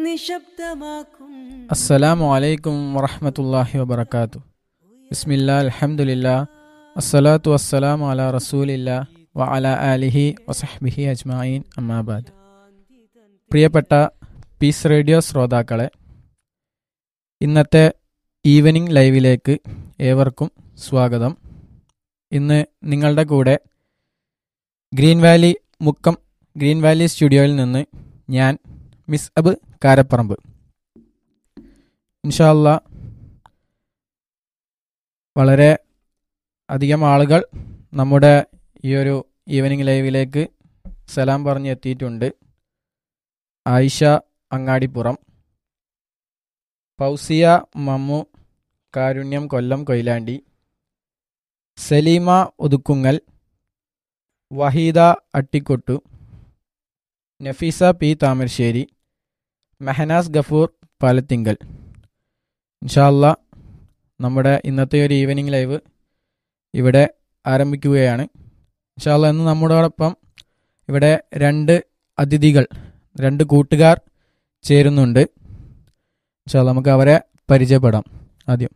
നിശബ്ദമാക്കും അസ്സലാമു അലൈക്കും വറഹമത്തല്ലാഹി വബർക്കാത്തു ബിസ്മില്ലാ അൽഹംദുലില്ലാ അസ്സലാത്തു വസ്സലാമു അലാ റസൂലില്ലാ വ അല ആലിഹി വസഹ്ബിഹി അജ്മായിൻ അമ്മാബാദ് പ്രിയപ്പെട്ട പീസ് റേഡിയോ ശ്രോതാക്കളെ ഇന്നത്തെ ഈവനിംഗ് ലൈവിലേക്ക് ഏവർക്കും സ്വാഗതം ഇന്ന് നിങ്ങളുടെ കൂടെ Green Valley Mukkam Green Valley സ്റ്റുഡിയോയിൽ നിന്ന് ഞാൻ മിസ് അബ് കാരപ്പറമ്പ് ഇൻഷാല്ല വളരെ അധികം ആളുകൾ നമ്മുടെ ഈ ഒരു ഈവനിങ് ലൈവിലേക്ക് സലാം പറഞ്ഞ് എത്തിയിട്ടുണ്ട് ആയിഷ അങ്ങാടിപ്പുറം പൗസിയ മമ്മു കാരുണ്യം കൊല്ലം കൊയിലാണ്ടി സലീമ ഒതുക്കുങ്ങൽ വഹീദ അട്ടിക്കൊട്ടു നഫീസ പി താമരശ്ശേരി മെഹനാസ് ഗഫൂർ പാലത്തിങ്കൽ ഇൻഷാല്ല നമ്മുടെ ഇന്നത്തെ ഒരു ഈവനിങ് ലൈവ് ഇവിടെ ആരംഭിക്കുകയാണ് ഇൻഷാല്ല ഇന്ന് നമ്മോടൊപ്പം ഇവിടെ രണ്ട് അതിഥികൾ രണ്ട് കൂട്ടുകാർ ചേരുന്നുണ്ട് ഇൻഷാല്ല നമുക്ക് അവരെ പരിചയപ്പെടാം ആദ്യം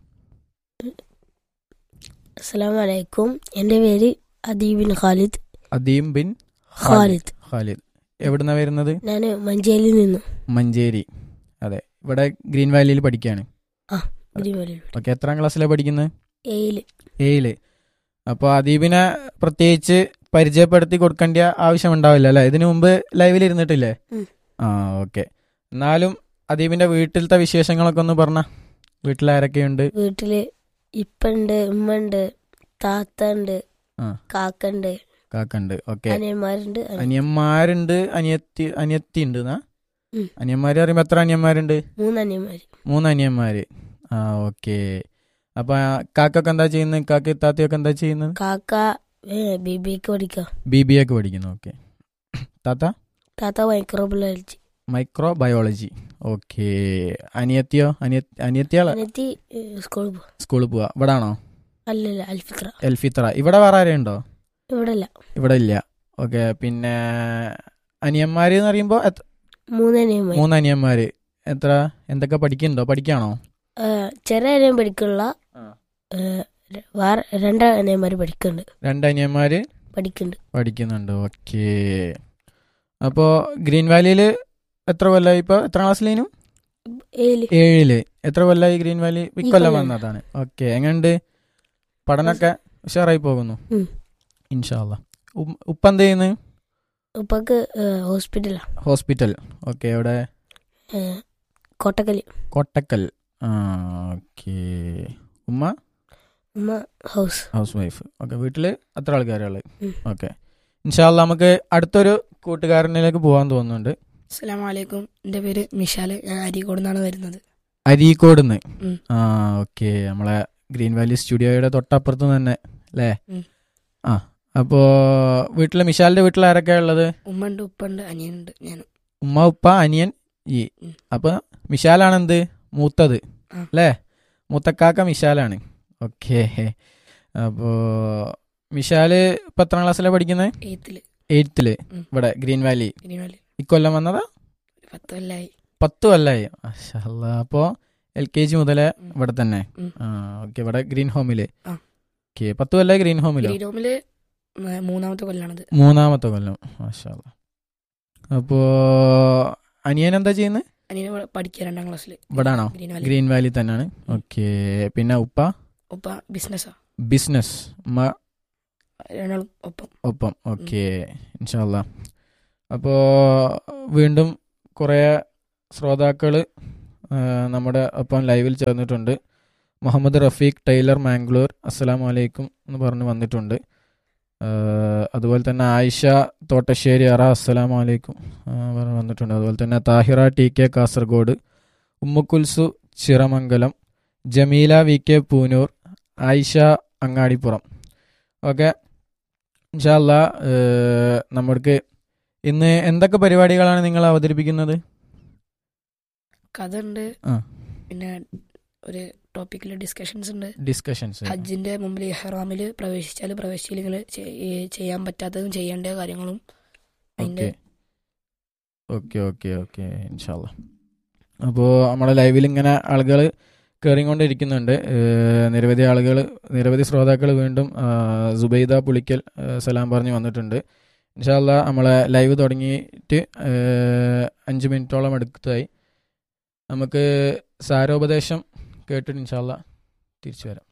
അസ്സലാം വലൈക്കും എൻ്റെ പേര് അദീബിൻ ഖാലിദ് അദീം ബിൻ ഖാലിദ് ഖാലിദ് എവിടുന്ന വരുന്നത് ഞാൻ മഞ്ചേരിയിൽ നിന്നു മഞ്ചേരി അതെ ഇവിടെ ഗ്രീൻ വാലിയിൽ പഠിക്കുകയാണ് ഗ്രീൻവാലിയിൽ ഓക്കെ എത്രാം ക്ലാസ്സിലാണ് പഠിക്കുന്നത് ഏയില് ഏഴില് അപ്പോൾ അദീബിനെ പ്രത്യേകിച്ച് പരിചയപ്പെടുത്തി കൊടുക്കേണ്ട ആവശ്യം ഉണ്ടാവില്ല അല്ലേ ഇതിനു മുമ്പ് ലൈവിൽ ഇരുന്നിട്ടില്ലേ ഉം. ആ ഓക്കെ എന്നാലും അദീബിന്റെ വീട്ടിലത്തെ വിശേഷങ്ങളൊക്കെ ഒന്ന് പറഞ്ഞ വീട്ടിൽ ആരൊക്കെയുണ്ട് വീട്ടില് ഇപ്പണ്ട് ഉമ്മണ്ട് താത്ത ഉണ്ട് ആ. കാക്കണ്ട് കാക്കുണ്ട് ഓക്കെ അനിയന്മാരുണ്ട് അനി- അനിയന്മാരുണ്ട് അനിയത്തി അനിയത്തി ഉണ്ട് എന്നാ ഉം. അനിയന്മാര് പറയുമ്പോ എത്ര അനിയന്മാരുണ്ട് മൂന്ന് അനിയന്മാര് മൂന്ന് അനിയന്മാര് ആ ഓക്കെ അപ്പൊ ആ കാക്കൊക്കെ എന്താ ചെയ്യുന്നത് കാക്ക താത്തയൊക്കെ എന്താ ചെയ്യുന്നത് കാക്ക ബി ബിക്ക് പഠിക്കാം ബി ബി ഒക്കെ പഠിക്കുന്നു ഓക്കെ താത്ത താത്ത മൈക്രോബയോളജി മൈക്രോ ബയോളജി ഓക്കെ അനിയത്തിയോ അനിയ അനിയത്തിയാളെ അനിയത്തി സ്കൂളിൽ പോകും സ്കൂളിൽ പോവാ ഇവിടെ ആണോ അല്ലല്ല അൽഫിത്ര എൽഫിത്ര ഇവിടെ വേറെ ആരെയുണ്ടോ ഇവിടെ അല്ല ഇവിടെ ഇല്ല ഓക്കെ പിന്നെ അനിയന്മാര് എന്ന് പറയുമ്പോ എത്ര- മൂന്ന് അനിയന്മാര് മൂന്ന് അനിയന്മാര് എത്ര എന്തൊക്കെ പഠിക്കുന്നുണ്ടോ പഠിക്കാണോ ആ, ചെറിയ അനിയൻ പഠിക്കുള്ള ആ. വേറെ രണ്ട് അനിയന്മാര് പഠിക്കുന്നുണ്ട് രണ്ട് അനിയന്മാര് പഠിക്കുന്നുണ്ട് പഠിക്കുന്നുണ്ട് ഓക്കെ അപ്പോ ഗ്രീൻ വാലിയില് എത്ര കൊല്ലായി ഇപ്പൊ എത്ര ക്ലാസ്സിലേനു ഏയില് ഏഴില് എത്ര കൊല്ലായി ഗ്രീൻ വാലി ഈ ഇക്കൊല്ലം കൊല്ലം. വന്നതാണ് ഓക്കെ എങ്ങനെയുണ്ട് പഠനമൊക്കെ ഉഷാറായി പോകുന്നു ഉം. ഇൻഷാല്ല ഉപ്പ എന്ത് ചെയ്യുന്നു ഉപ്പക്ക് ഹോസ്പിറ്റലാ ഹോസ്പിറ്റൽ ഓക്കെ അവിടെ കോട്ടക്കല് കോട്ടക്കൽ ആ ഓക്കെ ഉമ്മ ഉമ്മ ഹൗസ് ഹൗസ് വൈഫ് ഓക്കെ വീട്ടില് അത്ര ആൾക്കാരുള്ളത് ഉം. ഓക്കെ ഇൻഷാല്ല നമുക്ക് അടുത്തൊരു കൂട്ടുകാരനിലേക്ക് പോകാൻ തോന്നുന്നുണ്ട് അസ്സലാമലൈക്കും എൻ്റെ പേര് മിഷാല് ഞാൻ അരീക്കോട് നിന്നാണ് വരുന്നത് അരീക്കോടുന്ന് ഉം. ആ ഓക്കെ നമ്മളെ ഗ്രീൻ വാലി സ്റ്റുഡിയോയുടെ തൊട്ടപ്പുറത്ത് തന്നെ അല്ലേ ഉം. ആ അപ്പോ വീട്ടില് മിഷാലിന്റെ വീട്ടിൽ ആരൊക്കെയാ ഉള്ളത് ഉമ്മ ഉണ്ട് ഉപ്പ ഉണ്ട് അനിയനുണ്ട് ഞാൻ ഉമ്മ ഉപ്പ അനിയൻ ഈ ഉം. അപ്പൊ മിഷാലാണ് എന്ത് മൂത്തത് ആ. അല്ലേ മൂത്തക്കാക്ക മിഷാലാണ് ഓക്കെ അപ്പോ മിഷാല് ഇപ്പൊ എത്രാം ക്ലാസ്സിലാണ് പഠിക്കുന്നത് എയ്ത്തിൽ എയ്ത്തില് ഉം. ഇവിടെ ഗ്രീൻ വാലി ഇനിമേൽ ഇക്കൊല്ലം വന്നതാ ഒരു പത്ത് കൊല്ലായി പത്ത് കൊല്ലായി മാഷാ അല്ലാ. അപ്പോ എൽ കെ ജി മുതലേ ഉം. ഇവിടെ തന്നെ ഉം. ആ ഓക്കെ ഇവിടെ ഗ്രീൻ ഹോമില് ആ. ഓക്കെ പത്ത് കൊല്ലായി ഗ്രീൻ ഹോമിലോ ഗ്രീൻ റൂമില് മ- മൂന്നാമത്തെ കൊല്ലാണിത് മൂന്നാമത്തെ കൊല്ലം മാഷാ അല്ലാ. അപ്പോ അനിയൻ എന്താ ചെയ്യുന്നത് അനിയനെ ഇവിടെ പഠിക്കുക രണ്ടാം ക്ലാസ്സിൽ ഇവിടാണോ? ഗ്രീൻ വാലി ഗ്രീൻ വാലി തന്നെയാണ് ഓക്കെ പിന്നെ ഉപ്പ ഉപ്പ ബിസിനസ്സാ ബിസിനസ് ഉമ്മ രണ്ടാളും ഒപ്പം ഒപ്പം ഓക്കെ ഇൻഷാല്ല അപ്പോൾ വീണ്ടും കുറേ ശ്രോതാക്കൾ നമ്മുടെ ഒപ്പം ലൈവിൽ ചേർന്നിട്ടുണ്ട് മുഹമ്മദ് റഫീഖ് ടൈലർ മാംഗ്ലൂർ അസ്സലാം വലൈക്കും എന്ന് പറഞ്ഞ് വന്നിട്ടുണ്ട് ആ, അതുപോലെ തന്നെ ആയിഷ തോട്ടശ്ശേരി അറ അസ്സലാം വലൈക്കും ആ, പറഞ്ഞ് വന്നിട്ടുണ്ട് അതുപോലെ തന്നെ Thahira T K Kasaragod Ummukulsu Chiramangalam Jameela V K Poonoor Ayisha Angadipuram okay ഇൻഷാല്ല നമ്മൾക്ക് ഇന്ന് എന്തൊക്കെ പരിപാടികളാണ് നിങ്ങൾ അവതരിപ്പിക്കുന്നത് കഥ ഉണ്ട് ആ. പിന്നെ ഒരു ടോപ്പിക്കിൽ ഡിസ്കഷൻസ് ഉണ്ട് ഡിസ്കഷൻസ് ഹജ്ജിന്റെ മുമ്പിൽ ഇഹ്റാമിൽ പ്രവേശിച്ചാൽ പ്രവേശിച്ചില്ലെങ്കിൽ ചെയ്യാൻ പറ്റാത്തതും ചെയ്യേണ്ട കാര്യങ്ങളും അതിന്റെ ഓക്കെ ഓക്കെ ഓക്കെ ഓക്കെ ഇൻഷാല്ല അപ്പോൾ നമ്മളെ ലൈവിൽ ഇങ്ങനെ ആളുകൾ കയറിക്കൊണ്ടിരിക്കുന്നുണ്ട് ഏഹ് നിരവധി ആളുകൾ നിരവധി ശ്രോതാക്കൾ വീണ്ടും ആ, സുബൈദ പുളിക്കൽ ഏഹ് സലാം പറഞ്ഞ് വന്നിട്ടുണ്ട് ഇൻഷാല്ല നമ്മളെ ലൈവ് തുടങ്ങിയിട്ട് ഏഹ് അഞ്ച് മിനിറ്റോളം എടുത്തതായി നമുക്ക് സാരോപദേശം കേട്ടിട്ട് ഇൻഷാല്ല തിരിച്ചു വരാം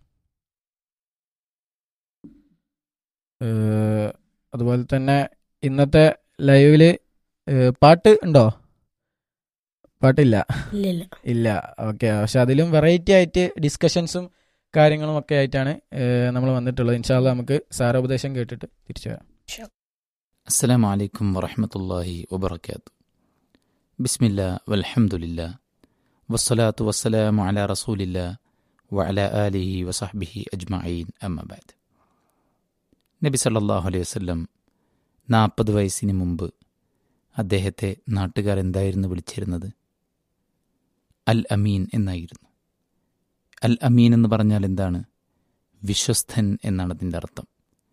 ഏഹ് അതുപോലെ തന്നെ ഇന്നത്തെ ലൈവില് ഏഹ് പാട്ട് ഉണ്ടോ പാട്ടില്ല ഇല്ല ഇല്ല ഇല്ല ഓക്കെ പക്ഷെ അതിലും വെറൈറ്റി ആയിട്ട് ഡിസ്കഷൻസും കാര്യങ്ങളും ഒക്കെ ആയിട്ടാണ് നമ്മൾ വന്നിട്ടുള്ളത് ഇൻഷാല്ല നമുക്ക് സാരോപദേശം കേട്ടിട്ട് തിരിച്ചു വരാം السلام عليكم ورحمة الله وبركاته بسم الله والحمد لله والصلاة والسلام على رسول الله وعلى آله وصحبه أجمعين أما بعد നബി സല്ലല്ലാഹു അലൈഹി വസല്ലം നാൽപ്പത് വയസ്സിന് മുമ്പ് അദ്ദേഹത്തെ നാട്ടുകാർ എന്തായിരുന്നു വിളിച്ചിരുന്നത് അൽ അമീൻ എന്നായിരുന്നു അൽ അമീൻ എന്ന് പറഞ്ഞാൽ എന്താണ് വിശ്വസ്തൻ എന്നാണ് അതിൻ്റെ അർത്ഥം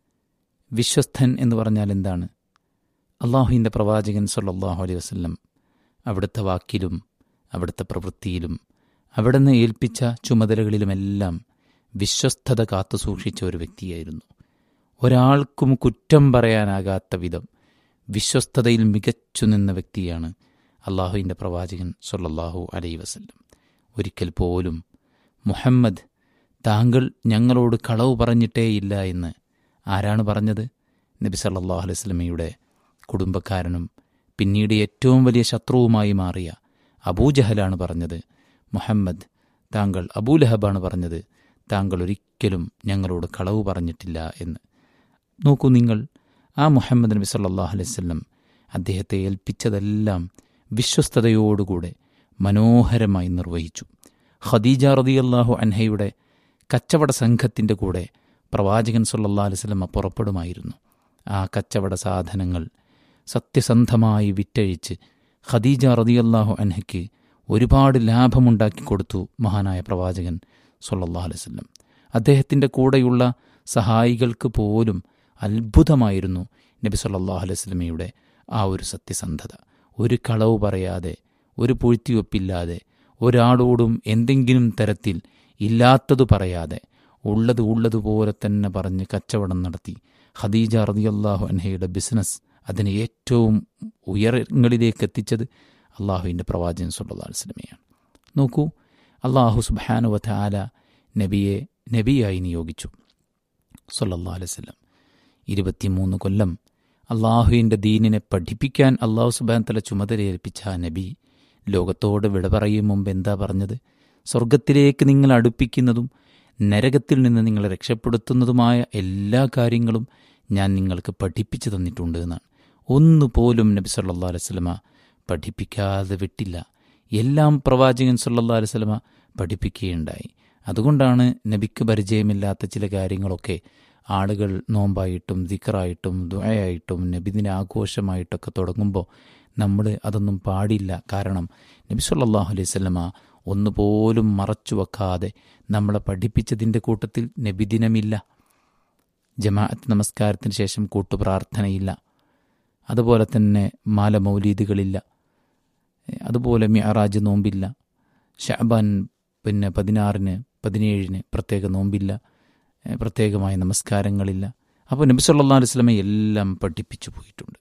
വിശ്വസ്തൻ എന്ന് പറഞ്ഞാൽ എന്താണ് അള്ളാഹുവിൻ്റെ പ്രവാചകൻ സല്ലല്ലാഹു അലൈഹി വസല്ലം അവിടുത്തെ വാക്കിലും അവിടുത്തെ പ്രവൃത്തിയിലും അവിടുന്ന് ഏൽപ്പിച്ച ചുമതലകളിലുമെല്ലാം വിശ്വസ്തത കാത്തു സൂക്ഷിച്ച ഒരു വ്യക്തിയായിരുന്നു ഒരാൾക്കും കുറ്റം പറയാനാകാത്ത വിധം വിശ്വസ്തതയിൽ മികച്ചു നിന്ന വ്യക്തിയാണ് അള്ളാഹുവിൻ്റെ പ്രവാചകൻ സല്ലല്ലാഹു അലൈഹി വസല്ലം ഒരിക്കൽ പോലും മുഹമ്മദ് താങ്കൾ ഞങ്ങളോട് കളവ് പറഞ്ഞിട്ടേയില്ല എന്ന് ആരാണ് പറഞ്ഞത് നബി സല്ലല്ലാഹു അലൈഹി വസല്ലമയുടെ കുടുംബക്കാരനും പിന്നീട് ഏറ്റവും വലിയ ശത്രുവുമായി മാറിയ അബൂജഹലാണ് പറഞ്ഞത് മുഹമ്മദ് താങ്കൾ അബൂലഹബാണ് പറഞ്ഞത് താങ്കൾ ഒരിക്കലും ഞങ്ങളോട് കളവ് പറഞ്ഞിട്ടില്ല എന്ന് നോക്കൂ നിങ്ങൾ ആ മുഹമ്മദ് നബി സല്ലല്ലാഹു അലൈഹി വസല്ലം അദ്ദേഹത്തെ ഏൽപ്പിച്ചതെല്ലാം വിശ്വസ്തതയോടുകൂടെ മനോഹരമായി നിർവഹിച്ചു ഖദീജ റളിയല്ലാഹു അൻഹയുടെ കച്ചവട സംഘത്തിൻ്റെ കൂടെ പ്രവാചകൻ സല്ലല്ലാഹു അലൈഹി വസല്ലം പുറപ്പെടുമായിരുന്നു ആ കച്ചവട സാധനങ്ങൾ സത്യസന്ധമായി വിറ്റഴിച്ച് ഖദീജ റളിയല്ലാഹു അൻഹയ്ക്ക് ഒരുപാട് ലാഭമുണ്ടാക്കി കൊടുത്തു മഹാനായ പ്രവാചകൻ സല്ലല്ലാഹു അലൈഹി വസല്ലം അദ്ദേഹത്തിൻ്റെ കൂടെയുള്ള സഹായികൾക്ക് പോലും അത്ഭുതമായിരുന്നു നബി സല്ലല്ലാഹു അലൈഹി വസല്ലമയുടെ ആ ഒരു സത്യസന്ധത ഒരു കളവ് പറയാതെ ഒരു പൂഴ്ത്തിവെപ്പില്ലാതെ ഒരാളോടും എന്തെങ്കിലും തരത്തിൽ ഇല്ലാത്തത് പറയാതെ ഉള്ളത് ഉള്ളതുപോലെ തന്നെ പറഞ്ഞ് കച്ചവടം നടത്തി ഖദീജ റളിയല്ലാഹു അൻഹയുടെ ബിസിനസ് അതിനെ ഏറ്റവും ഉയരങ്ങളിലേക്ക് എത്തിച്ചത് അള്ളാഹുവിൻ്റെ പ്രവാചകൻ സല്ലല്ലാഹു അലൈഹി വസല്ലമയാണ് നോക്കൂ അള്ളാഹു സുബ്ഹാനഹു വതആല നബിയെ നബിയായി നിയോഗിച്ചു സല്ലല്ലാഹു അലൈഹി വസല്ലം ഇരുപത്തിമൂന്ന് കൊല്ലം അള്ളാഹുവിൻ്റെ ദീനിനെ പഠിപ്പിക്കാൻ അള്ളാഹു സുബാൻ തല ചുമതലയേൽപ്പിച്ച ആ നബി ലോകത്തോട് വിട പറയും മുമ്പ് എന്താ പറഞ്ഞത് സ്വർഗത്തിലേക്ക് നിങ്ങൾ അടുപ്പിക്കുന്നതും നരകത്തിൽ നിന്ന് നിങ്ങളെ രക്ഷപ്പെടുത്തുന്നതുമായ എല്ലാ കാര്യങ്ങളും ഞാൻ നിങ്ങൾക്ക് പഠിപ്പിച്ചു തന്നിട്ടുണ്ട് എന്നാണ് ഒന്നുപോലും നബി സല്ലാ അലൈവലമ പഠിപ്പിക്കാതെ വിട്ടില്ല എല്ലാം പ്രവാചകൻ സല്ലാ അലൈവലമ പഠിപ്പിക്കുകയുണ്ടായി അതുകൊണ്ടാണ് നബിക്ക് പരിചയമില്ലാത്ത ചില കാര്യങ്ങളൊക്കെ ആളുകൾ നോമ്പായിട്ടും ദിക്കറായിട്ടും ദുആയായിട്ടും നബിദിന ആഘോഷമായിട്ടൊക്കെ തുടങ്ങുമ്പോൾ നമ്മൾ അതൊന്നും പാടില്ല കാരണം നബി സല്ലല്ലാഹു അലൈഹി വസല്ലമ ഒന്നുപോലും മറച്ചു വെക്കാതെ നമ്മളെ പഠിപ്പിച്ചതിൻ്റെ കൂട്ടത്തിൽ നബിദിനമില്ല ജമാഅത്ത് നമസ്കാരത്തിന് ശേഷം കൂട്ടുപ്രാർത്ഥനയില്ല അതുപോലെ തന്നെ മാല മൗലീദുകളില്ല അതുപോലെ മിഅറാജ് നോമ്പില്ല ഷാബാൻ പിന്നെ പതിനാറിന് പതിനേഴിന് പ്രത്യേക നോമ്പില്ല ഏഹ് പ്രത്യേകമായ നമസ്കാരങ്ങളില്ല അപ്പോൾ നബി സല്ലല്ലാഹു അലൈഹി വസല്ലമ എല്ലാം പഠിപ്പിച്ചു പോയിട്ടുണ്ട്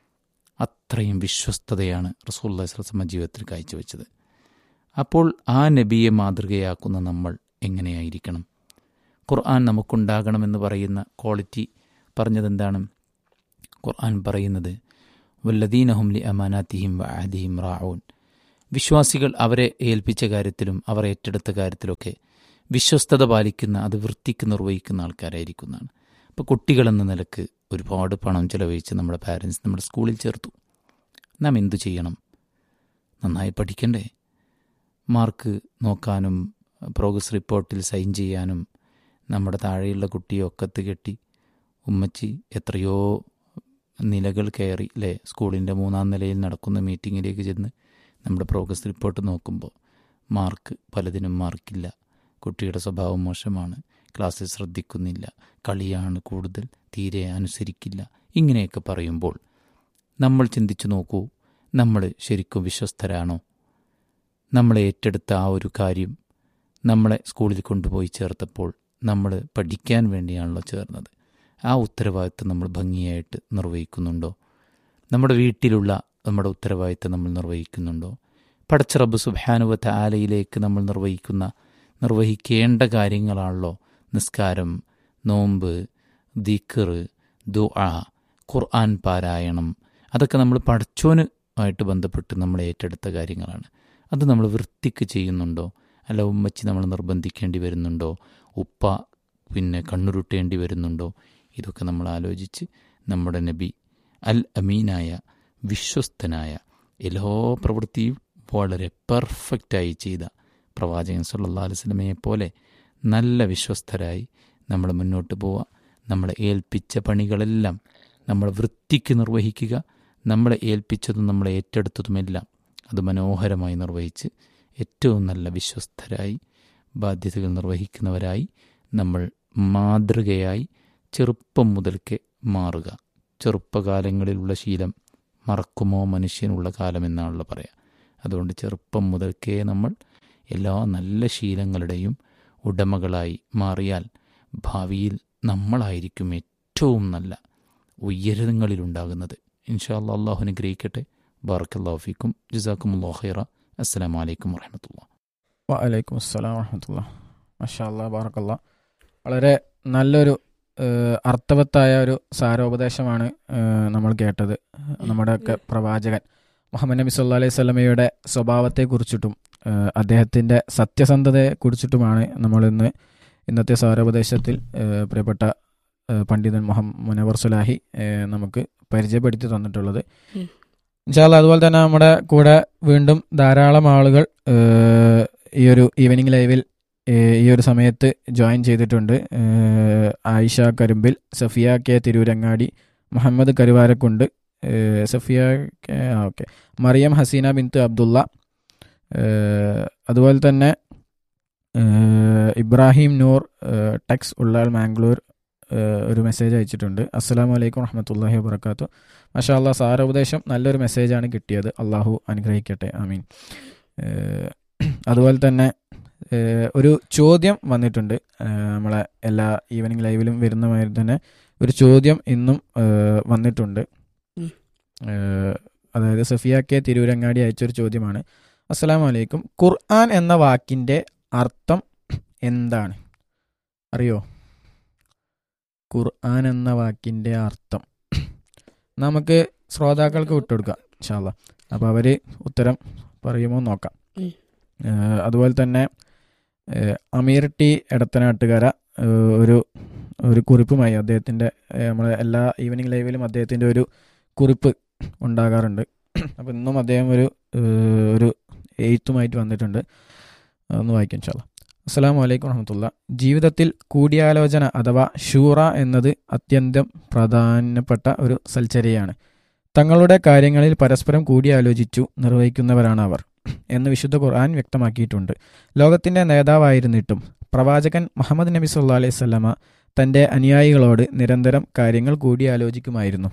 അത്രയും വിശ്വസ്തതയാണ് റസൂലുള്ളാഹി സ്വല്ലല്ലാഹു അലൈഹി വസല്ലമ ജീവിതത്തിൽ കാഴ്ചവെച്ചത് അപ്പോൾ ആ നബിയെ മാതൃകയാക്കുന്ന നമ്മൾ എങ്ങനെയായിരിക്കണം ഖുർആൻ നമുക്കുണ്ടാകണമെന്ന് പറയുന്ന ക്വാളിറ്റി പറഞ്ഞതെന്താണ് ഖുർആൻ പറയുന്നത് വല്ലദീനഹും ലി അമാനാത്തിഹിം വ അഹദിഹിം റാഊൻ വിശ്വാസികൾ അവരെ ഏൽപ്പിച്ച കാര്യത്തിലും അവർ ഏറ്റെടുത്ത കാര്യത്തിലൊക്കെ വിശ്വസ്തത പാലിക്കുന്ന അത് വൃത്തിക്ക് നിർവഹിക്കുന്ന ആൾക്കാരായിരിക്കുന്നതാണ് അപ്പോൾ കുട്ടികളെന്ന നിലക്ക് ഒരുപാട് പണം ചിലവഴിച്ച് നമ്മുടെ പാരൻസ് നമ്മുടെ സ്കൂളിൽ ചേർത്തു നാം എന്തു ചെയ്യണം നന്നായി പഠിക്കണ്ടേ മാർക്ക് നോക്കാനും പ്രോഗ്രസ് റിപ്പോർട്ടിൽ സൈൻ ചെയ്യാനും നമ്മുടെ താഴെയുള്ള കുട്ടിയെ ഒക്കത്ത് കെട്ടി ഉമ്മച്ചി എത്രയോ നിലകൾ കയറി അല്ലേ സ്കൂളിൻ്റെ മൂന്നാം നിലയിൽ നടക്കുന്ന മീറ്റിങ്ങിലേക്ക് ചെന്ന് നമ്മുടെ പ്രോഗ്രസ് റിപ്പോർട്ട് നോക്കുമ്പോൾ മാർക്ക് പലതിനും മാർക്കില്ല കുട്ടിയുടെ സ്വഭാവം മോശമാണ് ക്ലാസ്സിൽ ശ്രദ്ധിക്കുന്നില്ല കളിയാണ് കൂടുതൽ തീരെ അനുസരിക്കില്ല ഇങ്ങനെയൊക്കെ പറയുമ്പോൾ നമ്മൾ ചിന്തിച്ചു നോക്കൂ നമ്മൾ ശരിക്കും വിശ്വസ്തരാണോ നമ്മളെ ഏറ്റെടുത്ത ആ ഒരു കാര്യം നമ്മളെ സ്കൂളിൽ കൊണ്ടുപോയി ചേർത്തപ്പോൾ നമ്മൾ പഠിക്കാൻ വേണ്ടിയാണല്ലോ ചേർന്നത് ആ ഉത്തരവാദിത്തം നമ്മൾ ഭംഗിയായിട്ട് നിർവഹിക്കുന്നുണ്ടോ നമ്മുടെ വീട്ടിലുള്ള നമ്മുടെ ഉത്തരവാദിത്തം നമ്മൾ നിർവഹിക്കുന്നുണ്ടോ പടച്ച റബ്ബ് സുബാനുവത്ത ആലയിലേക്ക് നമ്മൾ നിർവഹിക്കുന്ന നിർവഹിക്കേണ്ട കാര്യങ്ങളാണല്ലോ നിസ്കാരം നോമ്പ് ദിക്കർ ദുആ ഖുർആൻ പാരായണം അതൊക്കെ നമ്മൾ പഠിച്ചോന് ആയിട്ട് ബന്ധപ്പെട്ട് നമ്മൾ ഏറ്റെടുത്ത കാര്യങ്ങളാണ് അത് നമ്മൾ വൃത്തിക്ക് ചെയ്യുന്നുണ്ടോ അല്ല ഉമ്മച്ചി നമ്മൾ നിർബന്ധിക്കേണ്ടി വരുന്നുണ്ടോ ഉപ്പ പിന്നെ കണ്ണുരുട്ടേണ്ടി വരുന്നുണ്ടോ ഇതൊക്കെ നമ്മൾ ആലോചിച്ച് നമ്മുടെ നബി അൽ അമീനായ വിശ്വസ്തനായ എല്ലാ പ്രവൃത്തിയും വളരെ പെർഫെക്റ്റായി ചെയ്ത പ്രവാചകൻ സല്ലാ അലുസ്ലമയെ പോലെ നല്ല വിശ്വസ്തരായി നമ്മൾ മുന്നോട്ട് പോവുക നമ്മളെ ഏൽപ്പിച്ച പണികളെല്ലാം നമ്മൾ വൃത്തിക്ക് നിർവഹിക്കുക നമ്മളെ ഏൽപ്പിച്ചതും നമ്മളെ ഏറ്റെടുത്തതുമെല്ലാം അത് മനോഹരമായി നിർവഹിച്ച് ഏറ്റവും നല്ല വിശ്വസ്തരായി ബാധ്യതകൾ നിർവഹിക്കുന്നവരായി നമ്മൾ മാതൃകയായി ചെറുപ്പം മുതൽക്ക് മാറുക ചെറുപ്പകാലങ്ങളിലുള്ള ശീലം മറക്കുമോ മനുഷ്യനുള്ള കാലമെന്നാണല്ലോ പറയുക അതുകൊണ്ട് ചെറുപ്പം മുതൽക്കേ നമ്മൾ എല്ലാ നല്ല ശീലങ്ങളുടെയും ഉടമകളായി മാറിയാൽ ഭാവിയിൽ നമ്മളായിരിക്കും ഏറ്റവും നല്ല ഉയരങ്ങളിലുണ്ടാകുന്നത് ഇൻഷാല്ല അള്ളാഹു അനുഗ്രഹിക്കട്ടെ ബാറക്കല്ലാഫിക്കും ജസാക്കും അള്ളാഹൈറ അസ്സാം വലൈക്കും വാഹമത്തുള്ള വലൈക്കും അസ്സലാം വറഹമത്തുള്ള മഷാ അല്ലാ ബാറക്കല്ല വളരെ നല്ലൊരു ഏഹ്, അർത്ഥവത്തായ ഒരു സാരോപദേശമാണ് ഏഹ്, നമ്മൾ കേട്ടത് നമ്മുടെയൊക്കെ പ്രവാചകൻ മുഹമ്മദ് നബി സല്ലാ അലൈഹി സ്വലമയുടെ സ്വഭാവത്തെക്കുറിച്ചിട്ടും ഏഹ്, അദ്ദേഹത്തിൻ്റെ സത്യസന്ധതയെ കുറിച്ചിട്ടുമാണ് നമ്മൾ ഇന്ന് ഇന്നത്തെ സാരോപദേശത്തിൽ ഏഹ്, പ്രിയപ്പെട്ട ഏഹ്, പണ്ഡിതൻ മുഹമ്മദ് മുനവർ സുലാഹി ഏഹ്, നമുക്ക് പരിചയപ്പെടുത്തി തന്നിട്ടുള്ളത് ഉം. ഇൻഷാല്ല അതുപോലെ തന്നെ നമ്മുടെ കൂടെ വീണ്ടും ധാരാളം ആളുകൾ ഏഹ്, ഈ ഒരു ഈവനിങ് ലൈവിൽ ഏഹ്, ഈ ഒരു സമയത്ത് ജോയിൻ ചെയ്തിട്ടുണ്ട് ഏഹ്, ആയിഷ കരുമ്പിൽ സഫിയ കെ തിരൂരങ്ങാടി മുഹമ്മദ് കരുവാരക്കുണ്ട് ഏഹ്, സഫിയ കെ ആ ഓക്കെ മറിയം ഹസീന ബിന്ത് അബ്ദുള്ള ഏഹ്, അതുപോലെ തന്നെ ഏഹ്, ഇബ്രാഹിം നൂർ ഏഹ്, ടെക്സ് ഉള്ളാൽ മാംഗ്ലൂർ ഏഹ്, ഒരു മെസ്സേജ് അയച്ചിട്ടുണ്ട് അസ്സലാമു അലൈക്കും വറഹമത്തല്ലാഹി വബർക്കാത്തു മാഷാ അള്ളാഹ് സാരോപദേശം നല്ലൊരു മെസ്സേജാണ് കിട്ടിയത് അള്ളാഹു അനുഗ്രഹിക്കട്ടെ ആമീൻ ഏഹ്, അതുപോലെ തന്നെ ഏഹ്, ഒരു ചോദ്യം വന്നിട്ടുണ്ട് ഏഹ്, നമ്മളെ എല്ലാ ഈവനിങ് ലൈവിലും വരുന്ന മാതിരി തന്നെ ഒരു ചോദ്യം ഇന്നും ഏഹ്, വന്നിട്ടുണ്ട് ഉം. ഏഹ്, അതായത് സഫിയ കെ തിരൂരങ്ങാടി അയച്ചൊരു ചോദ്യമാണ് അസ്സലാമു അലൈക്കും ഖുർആൻ എന്ന വാക്കിന്റെ അർത്ഥം എന്താണ് അറിയോ ഖുർആൻ എന്ന വാക്കിന്റെ അർത്ഥം നമുക്ക് ശ്രോതാക്കൾക്ക് വിട്ടുകൊടുക്കാം ഇൻഷാല്ല അപ്പോൾ അവര് ഉത്തരം പറയുമോ എന്ന് നോക്കാം ഉം. ഏഹ് അതുപോലെ തന്നെ ഏഹ് അമീർ ടി എടത്തനാട്ടുകര ഏഹ് ഒരു ഒരു കുറിപ്പുമായി അദ്ദേഹത്തിൻ്റെ നമ്മളെ എല്ലാ ഈവനിങ് ലൈവിലും അദ്ദേഹത്തിൻ്റെ ഒരു കുറിപ്പ് ഉണ്ടാകാറുണ്ട് അപ്പോൾ ഇന്നും അദ്ദേഹം ഒരു ഏഹ് ഒരു എയ്ത്തുമായിട്ട് വന്നിട്ടുണ്ട് ഒന്ന് വായിക്കാം ഇൻഷാല്ല അസ്സാം വലൈക്കും വറഹമത്തുള്ള ജീവിതത്തിൽ കൂടിയാലോചന അഥവാ ഷൂറ എന്നത് അത്യന്തം പ്രധാനപ്പെട്ട ഒരു സൽച്ചര്യയാണ് തങ്ങളുടെ കാര്യങ്ങളിൽ പരസ്പരം കൂടിയാലോചിച്ചു നിർവഹിക്കുന്നവരാണ് അവർ എന്ന് വിശുദ്ധ ഖുർആൻ വ്യക്തമാക്കിയിട്ടുണ്ട് ലോകത്തിന്റെ നേതാവായിരുന്നിട്ടും പ്രവാചകൻ മുഹമ്മദ് നബി സല്ലാ അലൈഹി സ്വല്ലമ തന്റെ അനുയായികളോട് നിരന്തരം കാര്യങ്ങൾ കൂടിയാലോചിക്കുമായിരുന്നു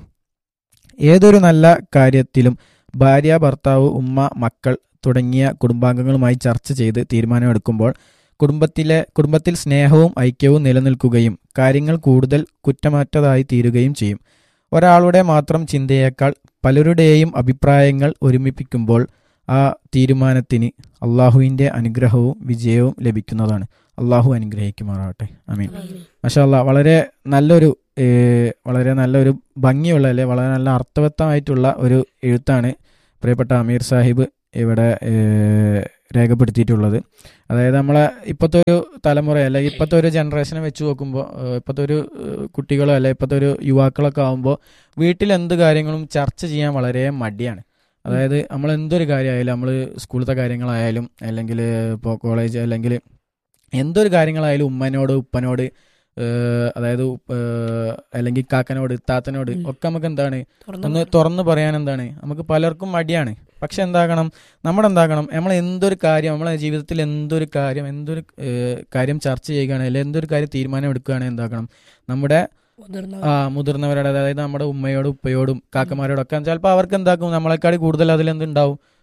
ഏതൊരു നല്ല കാര്യത്തിലും ഭാര്യ ഭർത്താവ് ഉമ്മ മക്കൾ തുടങ്ങിയ കുടുംബാംഗങ്ങളുമായി ചർച്ച ചെയ്ത് തീരുമാനമെടുക്കുമ്പോൾ കുടുംബത്തിലെ കുടുംബത്തിൽ സ്നേഹവും ഐക്യവും നിലനിൽക്കുകയും കാര്യങ്ങൾ കൂടുതൽ കുറ്റമറ്റതായി തീരുകയും ചെയ്യും ഒരാളുടെ മാത്രം ചിന്തയേക്കാൾ പലരുടെയും അഭിപ്രായങ്ങൾ ഒരുമിപ്പിക്കുമ്പോൾ ആ തീരുമാനത്തിന് അള്ളാഹുവിൻ്റെ അനുഗ്രഹവും വിജയവും ലഭിക്കുന്നതാണ് അള്ളാഹു അനുഗ്രഹിക്കുമാറാവട്ടെ അമീൻ മഷാല്ല വളരെ നല്ലൊരു ഏഹ്, വളരെ നല്ലൊരു ഭംഗിയുള്ള അല്ലെ വളരെ നല്ല അർത്ഥവത്തമായിട്ടുള്ള ഒരു എഴുത്താണ് പ്രിയപ്പെട്ട അമീർ സാഹിബ് ഇവിടെ ഏഹ്, രേഖപ്പെടുത്തിയിട്ടുള്ളത് അതായത് നമ്മളെ ഇപ്പോഴത്തെ ഒരു തലമുറ അല്ലെ ഇപ്പോഴത്തെ ഒരു ജനറേഷനെ വെച്ച് നോക്കുമ്പോൾ ഇപ്പോഴത്തെ ഒരു ഏഹ്, കുട്ടികളോ അല്ലെ ഇപ്പോഴത്തെ ഒരു യുവാക്കളൊക്കെ ആകുമ്പോൾ വീട്ടിൽ എന്ത് കാര്യങ്ങളും ചർച്ച ചെയ്യാൻ വളരെ മടിയാണ് അതായത് നമ്മൾ എന്തൊരു കാര്യമായാലും നമ്മൾ സ്കൂളത്തെ കാര്യങ്ങളായാലും അല്ലെങ്കിൽ ഇപ്പോൾ കോളേജ് അല്ലെങ്കിൽ എന്തൊരു കാര്യങ്ങളായാലും ഉമ്മനോട് ഉപ്പനോട് ഏഹ്, അതായത് ഉപ്പ- ഏഹ്, അല്ലെങ്കിൽ കാക്കനോട് താത്തനോട് ഉം. ഒക്കെ നമുക്ക് എന്താണ് തുറന്നു ഒന്ന് തുറന്ന് പറയാൻ എന്താണ് നമുക്ക് പലർക്കും മടിയാണ് പക്ഷെ എന്താക്കണം നമ്മുടെ എന്താക്കണം നമ്മൾ എന്തൊരു കാര്യം നമ്മളെ ജീവിതത്തിൽ എന്തൊരു കാര്യം എന്തൊരു ഏഹ്, കാര്യം ചർച്ച ചെയ്യുകയാണ് അല്ലെങ്കിൽ എന്തൊരു കാര്യം തീരുമാനം എടുക്കുകയാണ് എന്താക്കണം നമ്മുടെ മുതിർന്ന ആ മുതിർന്നവരോട് അതായത് നമ്മുടെ ഉമ്മയോടും ഉപ്പയോടും കാക്കമാരോടും ഒക്കെ ചിലപ്പോൾ അവർക്ക് എന്താക്കും നമ്മളെക്കാൾ കൂടുതൽ അതിലെന്തുണ്ടാവും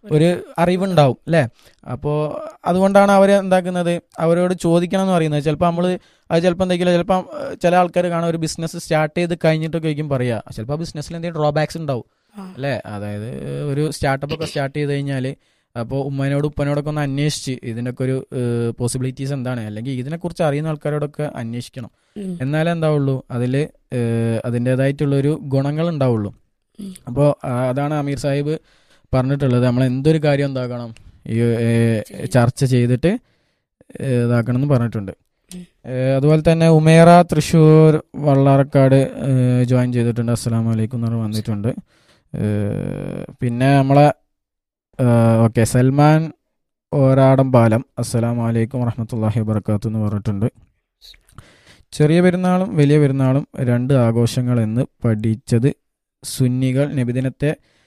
ഒരു അറിവുണ്ടാവും അല്ലേ അപ്പോൾ അതുകൊണ്ടാണ് അവർ എന്താക്കുന്നത് അവരോട് ചോദിക്കണം എന്ന് പറയുന്നത് ചിലപ്പോൾ നമ്മൾ അത് ചിലപ്പോൾ എന്തെങ്കിലും ചിലപ്പോൾ ചില ആൾക്കാർ കാണാൻ ഒരു ബിസിനസ് സ്റ്റാർട്ട് ചെയ്ത് കഴിഞ്ഞിട്ടൊക്കെ ആയിരിക്കും പറയുക ചിലപ്പോൾ ആ ബിസിനസ്സിൽ എന്തെങ്കിലും ഡ്രോബാക്സ് ഉണ്ടാവും ആ. അല്ലേ അതായത് ഒരു സ്റ്റാർട്ടപ്പ് ഒക്കെ സ്റ്റാർട്ട് ചെയ്ത് കഴിഞ്ഞാൽ അപ്പോൾ ഉമ്മനോട് ഉപ്പനോടൊക്കെ ഒന്ന് അന്വേഷിച്ച് ഇതിനൊക്കെ ഒരു പോസിബിലിറ്റീസ് എന്താണ് അല്ലെങ്കിൽ ഇതിനെക്കുറിച്ച് അറിയുന്ന ആൾക്കാരോടൊക്കെ അന്വേഷിക്കണം ഉം. എന്നാലേ എന്താവുള്ളൂ അതിൽ അതിൻ്റെതായിട്ടുള്ളൊരു ഗുണങ്ങൾ ഉണ്ടാവുള്ളൂ ഉം. അപ്പോൾ അതാണ് അമീർ സാഹിബ് പറഞ്ഞിട്ടുള്ളത് നമ്മൾ എന്തൊരു കാര്യം എന്താക്കണം ഈ ഏ, ചർച്ച ചെയ്തിട്ട് ഏ, ഇതാക്കണം എന്ന് പറഞ്ഞിട്ടുണ്ട് ഉം. ഏ, അതുപോലെ തന്നെ ഉമേറ തൃശ്ശൂർ വള്ളാറക്കാട് ജോയിൻ ചെയ്തിട്ടുണ്ട് അസ്സലാമു അലൈക്കും എന്ന് പറഞ്ഞ് വന്നിട്ടുണ്ട് ഏ, പിന്നെ നമ്മളെ ഓക്കെ സൽമാൻ ഓരാടം പാലം അസ്സലാമു അലൈക്കും വറഹമത്തല്ലാഹി വബർക്കാത്തു എന്ന് പറഞ്ഞിട്ടുണ്ട് ചെറിയ പെരുന്നാളും വലിയ പെരുന്നാളും രണ്ട് ആഘോഷങ്ങൾ എന്ന് പഠിച്ചത് സുന്നികൾ നബിദിനത്തെ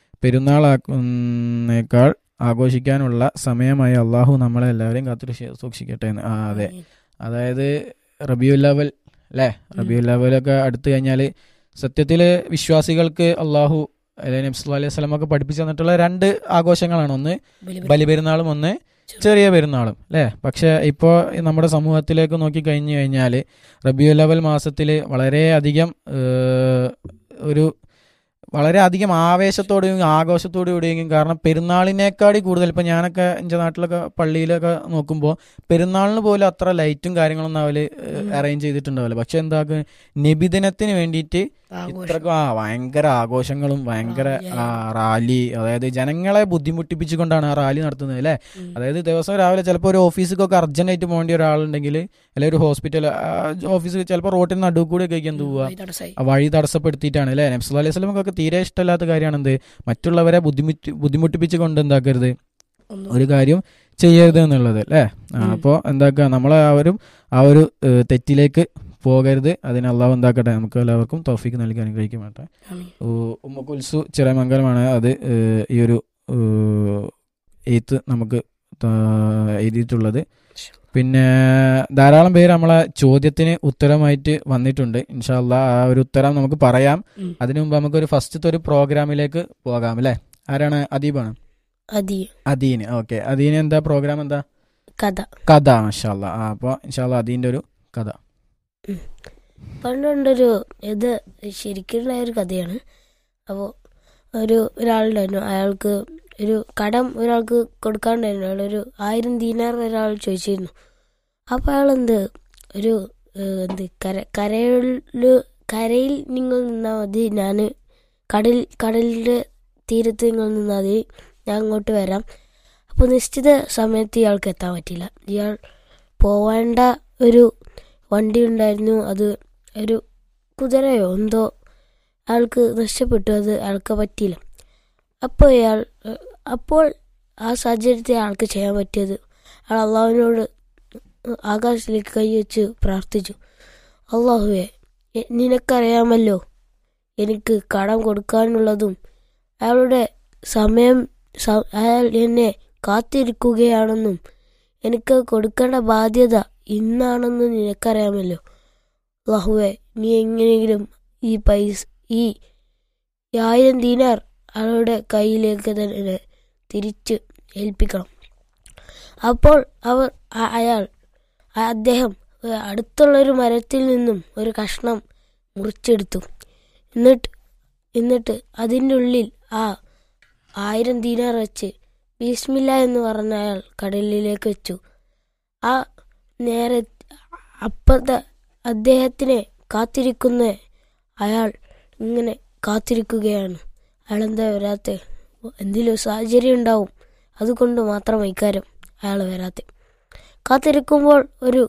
പെരുന്നാളാക്കുന്നേക്കാൾ ആഘോഷിക്കാനുള്ള സമയമായി അള്ളാഹു നമ്മളെ എല്ലാവരെയും കാത്തു സൂക്ഷിക്കട്ടെ എന്ന് ആ അതെ അതായത് റബിയുല്ലവൽ അല്ലേ റബിയുല്ലവലൊക്കെ അടുത്ത് കഴിഞ്ഞാൽ സത്യത്തിൽ വിശ്വാസികൾക്ക് അള്ളാഹു അല്ലെങ്കിൽ നബ്സ് അലൈഹി സ്വലമൊക്കെ പഠിപ്പിച്ചു തന്നിട്ടുള്ള രണ്ട് ആഘോഷങ്ങളാണ് ഒന്ന് ബലി- ബലിപെരുന്നാളും ഒന്ന് ചെറിയ പെരുന്നാളും അല്ലേ പക്ഷെ ഇപ്പോൾ നമ്മുടെ സമൂഹത്തിലേക്ക് നോക്കി കഴിഞ്ഞു കഴിഞ്ഞാൽ റബിയുൽ അവൽ മാസത്തിൽ വളരെയധികം ഏഹ്, ഒരു വളരെ അധികം ആവേശത്തോടെയും ആഘോഷത്തോടുകൂടിയും കാരണം പെരുന്നാളിനേക്കാടി കൂടുതൽ ഇപ്പം ഞാനൊക്കെ എൻ്റെ നാട്ടിലൊക്കെ പള്ളിയിലൊക്കെ നോക്കുമ്പോൾ പെരുന്നാളിന് പോലും അത്ര ലൈറ്റും കാര്യങ്ങളൊന്നും അവര് ഉം. അറേഞ്ച് ചെയ്തിട്ടുണ്ടാവില്ല പക്ഷെ എന്താക്കും നബിദിനത്തിന് വേണ്ടിയിട്ട് ആഘോഷം. ഇത്രക്കും ആ ഭയങ്കര ആഘോഷങ്ങളും ഭയങ്കര റാലി. ആ, റാലി അതായത് ജനങ്ങളെ ബുദ്ധിമുട്ടിപ്പിച്ചുകൊണ്ടാണ് ആ റാലി നടത്തുന്നത് അല്ലേ ഉം. അതായത് ദിവസം രാവിലെ ചിലപ്പോൾ ഒരു ഓഫീസിലൊക്കെ അർജന്റ് ആയിട്ട് പോകേണ്ട ഒരാളുണ്ടെങ്കിൽ അല്ലെങ്കിൽ ഒരു ഹോസ്പിറ്റൽ ഓഫീസ് ചിലപ്പോൾ റോട്ടിന് നടുവ് കൂടെ ഒക്കെ എന്ത് പോവുക വഴി തടസ്സായി. ആ വഴി തടസ്സപ്പെടുത്തിയിട്ടാണ് അല്ലേ നബ്സ് അലൈഹി സ്വലമൊക്കെ തീരെ ഇഷ്ടമില്ലാത്ത കാര്യമാണ് എന്ത് മറ്റുള്ളവരെ ബുദ്ധിമുട്ടി ബുദ്ധിമുട്ടിപ്പിച്ച് കൊണ്ട് എന്താക്കരുത് ഒന്നും ഒരു കാര്യം ചെയ്യരുത് എന്നുള്ളത് അല്ലേ ഉം. അപ്പോൾ എന്താക്കുക നമ്മളെ ആ ഒരു ആ ഒരു ഏഹ്, തെറ്റിലേക്ക് പോകരുത് അതിന് അള്ളാഹു എന്താക്കട്ടെ നമുക്ക് എല്ലാവർക്കും തൗഫീക്ക് നൽകി അനുഗ്രഹിക്കും വേട്ടെ ആമീൻ. ഉമ്മ കുൽസു ചിറമംഗലമാണ് അത് ഏഹ്, ഈ ഒരു എയ്ത്ത് നമുക്ക് ത- എഴുതിയിട്ടുള്ളത് പിന്നെ ധാരാളം പേര് നമ്മളെ ചോദ്യത്തിന് ഉത്തരമായിട്ട് വന്നിട്ടുണ്ട് ഇൻഷാല്ല ആ ഒരു ഉത്തരം നമുക്ക് പറയാം ഉം. അതിനു മുമ്പ് നമുക്കൊരു ഫസ്റ്റത്തെ ഒരു പ്രോഗ്രാമിലേക്ക് പോകാം അല്ലേ ആരാണ് അദീബാണ് അതി അദീന് ഓക്കെ അദീന് എന്താ പ്രോഗ്രാം എന്താ കഥ കഥ മഷാല്ല ആ അപ്പോൾ ഇൻഷാല്ല അദീൻ്റെ ഒരു കഥ പണ്ടുണ്ടൊരു ഇത് ശരിക്കുള്ള ഒരു കഥയാണ് അപ്പോൾ ഒരു ഒരാളുണ്ടായിരുന്നു അയാൾക്ക് ഒരു കടം ഒരാൾക്ക് കൊടുക്കാണ്ടായിരുന്നു അയാൾ ഒരു ആയിരം ദീനാർ ഒരാൾ ചോദിച്ചിരുന്നു അപ്പോൾ അയാൾ എന്ത് ഒരു ഏഹ്, എന്ത് കര കരയിൽ കരയിൽ നിങ്ങൾ നിന്നാൽ മതി ഞാൻ കടൽ കടലിൻ്റെ തീരത്ത് നിങ്ങൾ നിന്നാൽ മതി ഞാൻ അങ്ങോട്ട് വരാം അപ്പോൾ നിശ്ചിത സമയത്ത് ഇയാൾക്ക് എത്താൻ പറ്റില്ല ഇയാൾ പോവേണ്ട ഒരു വണ്ടി ഉണ്ടായിരുന്നു അത് ഒരു കുതിരയോ എന്തോ അയാൾക്ക് നഷ്ടപ്പെട്ടു അത് അയാൾക്ക് പറ്റിയില്ല അപ്പോൾ അയാൾ ഏഹ്, അപ്പോൾ ആ സാഹചര്യത്തിൽ അയാൾക്ക് ചെയ്യാൻ പറ്റിയത് അയാൾ അള്ളാഹുവിനോട് ആകാശത്തിലേക്ക് കൈവച്ച് പ്രാർത്ഥിച്ചു അള്ളാഹുവെ എ- നിനക്കറിയാമല്ലോ എനിക്ക് കടം കൊടുക്കാനുള്ളതും അയാളുടെ സമയം സ- അയാൾ എന്നെ കാത്തിരിക്കുകയാണെന്നും എനിക്ക് കൊടുക്കേണ്ട ബാധ്യത ഇന്നാണെന്ന് നിനക്കറിയാമല്ലോ അള്ളാഹുവെ നീ എങ്ങനെയെങ്കിലും ഈ പൈസ ഈ ഈ ആയിരം ദീനാർ അയാളുടെ കയ്യിലേക്ക് തന്നെ തിരിച്ച് ഏൽപ്പിക്കണം അപ്പോൾ അവർ അ- അയാൾ ആ- അദ്ദേഹം ഏഹ്, അടുത്തുള്ളൊരു മരത്തിൽ നിന്നും ഒരു കഷ്ണം മുറിച്ചെടുത്തു എന്നിട്ട് എന്നിട്ട് അതിൻ്റെ ഉള്ളിൽ ആ ആയിരം ദീനാർ വെച്ച് ബീസ്മില്ല എന്ന് പറഞ്ഞ അയാൾ കടലിലേക്ക് വെച്ചു ആ നേരെ അപ്പത്തെ അദ്ദേഹത്തിനെ കാത്തിരിക്കുന്ന അയാൾ ഇങ്ങനെ കാത്തിരിക്കുകയാണ് അയാൾ എന്താ വരാത്ത എന്തെങ്കിലും സാഹചര്യം ഉണ്ടാവും അതുകൊണ്ട് മാത്രം ഇക്കാര്യം അയാൾ വരാത്ത കാത്തിരിക്കുമ്പോൾ ഒരു